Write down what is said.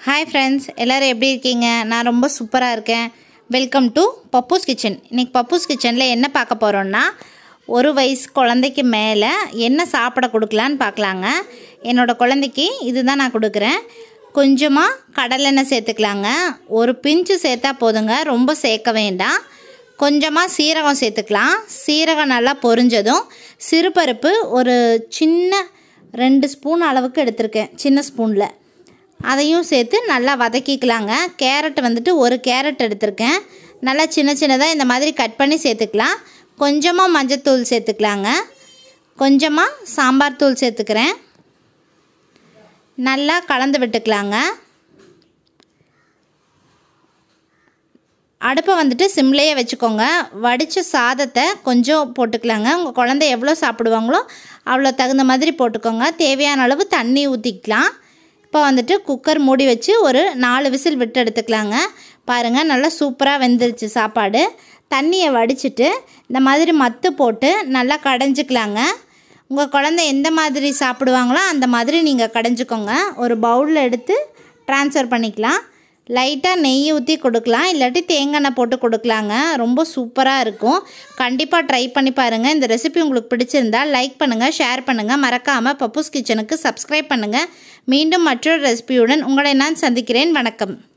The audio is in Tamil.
ஹாய் ஃப்ரெண்ட்ஸ் எல்லோரும் எப்படி இருக்கீங்க நான் ரொம்ப சூப்பராக இருக்கேன் வெல்கம் டு பப்பூஸ் கிச்சன் இன்றைக்கி பப்பூஸ் கிச்சனில் என்ன பார்க்க போகிறோன்னா ஒரு வயசு குழந்தைக்கு மேலே என்ன சாப்பிட கொடுக்கலான்னு பார்க்கலாங்க என்னோடய குழந்தைக்கு இதுதான் நான் கொடுக்குறேன் கொஞ்சமாக கடலெண்ணெய் சேர்த்துக்கலாங்க ஒரு பிஞ்சு சேர்த்தா போதுங்க ரொம்ப சேர்க்க வேண்டாம் கொஞ்சமாக சீரகம் சேர்த்துக்கலாம் சீரகம் நல்லா பொரிஞ்சதும் சிறுபருப்பு ஒரு சின்ன ரெண்டு ஸ்பூன் அளவுக்கு எடுத்திருக்கேன் சின்ன ஸ்பூனில் அதையும் சேர்த்து நல்லா வதக்கிக்கலாங்க கேரட் வந்துட்டு ஒரு கேரட் எடுத்திருக்கேன் நல்லா சின்ன சின்னதாக இந்த மாதிரி கட் பண்ணி சேர்த்துக்கலாம் கொஞ்சமாக மஞ்சத்தூள் சேர்த்துக்கலாங்க கொஞ்சமாக சாம்பார் தூள் சேர்த்துக்கிறேன் நல்லா கலந்து விட்டுக்கலாங்க அடுப்பை வந்துட்டு சிம்லேயே வச்சுக்கோங்க வடித்த சாதத்தை கொஞ்சம் போட்டுக்கலாங்க உங்கள் குழந்தை எவ்வளோ சாப்பிடுவாங்களோ அவ்வளோ தகுந்த மாதிரி போட்டுக்கோங்க தேவையான அளவு தண்ணி ஊற்றிக்கலாம் இப்போ வந்துட்டு குக்கர் மூடி வச்சு ஒரு நாலு விசில் விட்டு எடுத்துக்கலாங்க பாருங்கள் நல்லா சூப்பராக வெந்துருச்சு சாப்பாடு தண்ணியை வடிச்சிட்டு இந்த மாதிரி மத்து போட்டு நல்லா கடைஞ்சிக்கலாங்க உங்கள் குழந்தை எந்த மாதிரி சாப்பிடுவாங்களோ அந்த மாதிரி நீங்கள் கடைஞ்சிக்கோங்க ஒரு பவுலில் எடுத்து ட்ரான்ஸ்ஃபர் பண்ணிக்கலாம் லைட்டாக நெய் ஊற்றி கொடுக்கலாம் இல்லாட்டி தேங்காய் எண்ணெய் போட்டு கொடுக்கலாங்க ரொம்ப சூப்பராக இருக்கும் கண்டிப்பாக ட்ரை பண்ணி பாருங்கள் இந்த ரெசிபி உங்களுக்கு பிடிச்சிருந்தா லைக் பண்ணுங்கள் ஷேர் பண்ணுங்கள் மறக்காமல் பப்பூஸ் கிச்சனுக்கு சப்ஸ்கிரைப் பண்ணுங்கள் மீண்டும் மற்றொரு ரெசிபியுடன் உங்களை நான் சந்திக்கிறேன் வணக்கம்